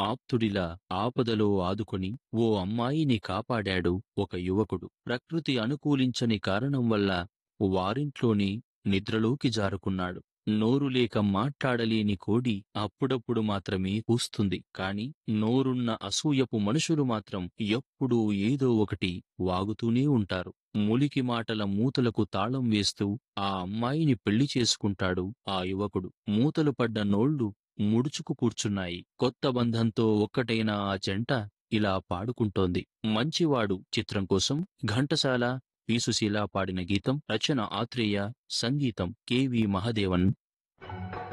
ఆప్తుడిలా ఆపదలో ఆదుకొని ఓ అమ్మాయిని కాపాడాడు ఒక యువకుడు ప్రకృతి అనుకూలించని కారణం వల్ల వారింట్లోని నిద్రలోకి జారుకున్నాడు నోరు లేక మాట్లాడలేని కోడి అప్పుడప్పుడు మాత్రమే కూస్తుంది కాని నోరున్న అసూయపు మనుషులు మాత్రం ఎప్పుడూ ఏదో ఒకటి వాగుతూనే ఉంటారు ములికి మాటల మూతలకు తాళం వేస్తూ ఆ అమ్మాయిని పెళ్లి చేసుకుంటాడు ఆ యువకుడు మూతలు పడ్డ నోళ్లు ముడుచుకు కూర్చున్నాయి కొత్త బంధంతో ఒక్కటైన ఆ జంట ఇలా పాడుకుంటోంది మంచివాడు చిత్రం కోసం ఘంటసాల పి సుశీల పాడిన గీతం రచన ఆత్రేయ సంగీతం కెవి మహదేవన్